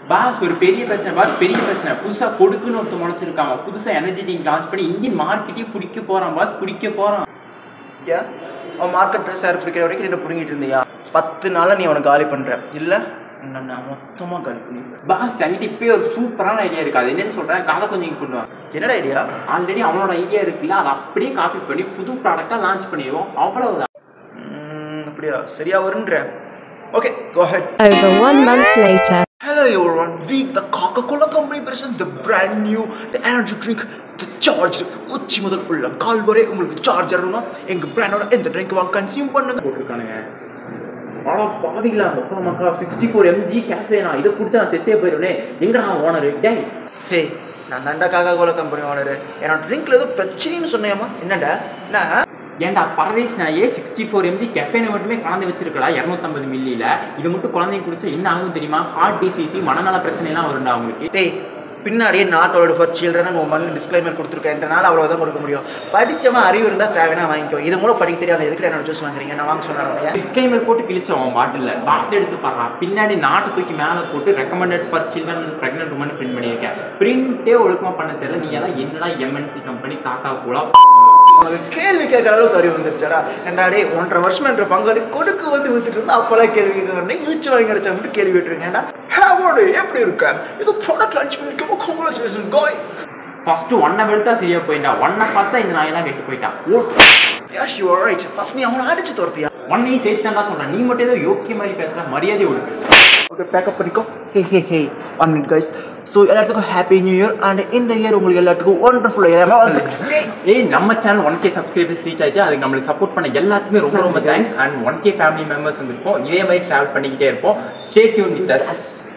Pass ஒரு பெரிய பிரச்சனை பாஸ் பெரிய பிரச்சனை புதுசா கொடுக்குன்னு ஒருத்தர் முளைச்சிருக்காங்க புதுசா எனர்ஜி ட்ரிங்க் லான்ச் பண்ணி இந்தியன் மார்க்கெட்டையும் பிடிக்க போறான் பாஸ் பிடிக்க போறான் ஏன் அவன் மார்க்கெட் ட்ரெஸ் யார் பிடிக்கிற வரைக்கும் என்ன பிடிங்கிட்டு இருந்தியா பத்து நாளில் நீ அவனை காலி பண்ணுற இல்லை உன்னை நான் மொத்தமாக காலி பண்ணிடுவேன் பாஸ் என்கிட்ட இப்பயே ஒரு சூப்பரான ஐடியா இருக்கு அது என்னன்னு சொல்றேன் கதை கொஞ்சம் இங்க கொண்டு வா என்னடா ஐடியா ஆல்ரெடி அவனோட ஐடியா இருக்குல்ல அதை அப்படியே காப்பி பண்ணி புது ப்ராடக்டா லான்ச் பண்ணிடுவோம் அவ்வளவுதான் அப்படியா சரியா வருன்ற okay go ahead Over one month later. Hello everyone, we the Coca-Cola company presents the brand new the energy drink the charged உச்சி முதல் உள்ள கால் வரை உங்களுக்கு சார்ஜ் இருக்கணும் எங்க பிராண்டோட எந்த ட்ரிங்க் வாங்க கன்சியூம் பண்ணுங்க போட்டிருக்கானுங்க ஆனா பாவிகளா மக்கா மக்கா சிக்ஸ்டி ஃபோர் எம்ஜி கேஃபேனா இதை குடிச்சா நான் செத்தே போயிடுவேனே எங்கடா ஓனர் டேய் ஹே நான் தாண்டா காக்கா கோலா கம்பெனி ஓனர் என்னோட ட்ரிங்க்ல ஏதோ பிரச்சனைன்னு சொன்னேம்மா என்னடா என்ன ஏன்டா பரதேஷ் நாயே சிக்ஸ்டி ஃபோர் எம்ஜி கெஃபேனை மட்டுமே கலந்து வச்சிருக்கடா இரநூத்தம்பது மில்லியில இது மட்டும் குழந்தைங்க குடிச்சா என்ன ஆகும் தெரியுமா ஹார்ட் டிசீஸ் மனநல பிரச்சனை எல்லாம் வரும்டா அவங்களுக்கு டேய் பின்னாடியே நாட் அவார்டு ஃபார் சில்ட்ரன் உன் மண்ணு டிஸ்க்ளைமர் கொடுத்துருக்கேன்றனால அவ்வளோதான் கொடுக்க முடியும் படிச்சவன் அறிவு இருந்தால் தேவைன்னா வாங்கிக்கோ இது கூட படிக்க தெரியாம எதுக்கு என்னோட ஜூஸ் வாங்குறீங்க நான் வாங்க சொன்னாரன் டிஸ்க்ளைமர் போட்டு கிழிச்சோம் அவன் பாட்டில் பாட்டில் எடுத்து பாடுறான் பின்னாடி நாட்டு தூக்கி மேலே போட்டு recommended for children pregnant women print பண்ணியிருக்கேன் பிரிண்டே ஒழுக்கமா பண்ண தெரியல நீ எல்லாம் என்னடா எம்என்சி கம்பெனி டாட்டா கூட உனக்கு கேள்வி கேட்கற அளவுக்கு அறிவு வந்துருச்சாடா என்னடா டே ஒன்றரை வருஷம் என்ற பங்காளி கொடுக்கு வந்து வித்துட்டு இருந்தா அப்பெல்லாம் கேள்வி கேட்கறேன் இழுச்சு வாங்கி கிடைச்சா மட்டும் கேள்வி கேட்டுருக்கேன்டா ஹேவோடு எப்படி இருக்க இது ப்ராடக்ட் லான்ச் பண்ணிருக்கோம் கங்க்ராச்சுலேஷன் காய் ஃபர்ஸ்ட் ஒன்னை வெளுத்தா சரியா போயிட்டா ஒன்னை பார்த்தா இந்த நாயெல்லாம் கெட்டு போயிட்டா oh yes you right first நீ அவனை அடிச்சு துரத்தியா ஒன்னையும் சேர்த்தாண்டா சொல்றேன் நீ மட்டும் ஏதோ யோக்கிய மாதிரி பேசுற மரியாதை ஒழுக்கு ஓகே பேக்கப் பண்ணிக்கோ hey hey hey one minute guys so எல்லாத்துக்கும் ஹாப்பி நியூ இயர் அண்ட் இந்த இயர் உங்களுக்கு எல்லாத்துக்கும் ஒண்டர்ஃபுல் இயர் ஏய் நம்ம channel one K subscribers reach ஆயிடுச்சு அதுக்கு நம்மளுக்கு சப்போர்ட் பண்ண எல்லாத்துக்குமே ரொம்ப ரொம்ப thanks and one K family members வந்திருப்போம் இதே மாதிரி ட்ராவல் பண்ணிக்கிட்டே இருப்போம் ஸ்டே டியூன் வித் அஸ்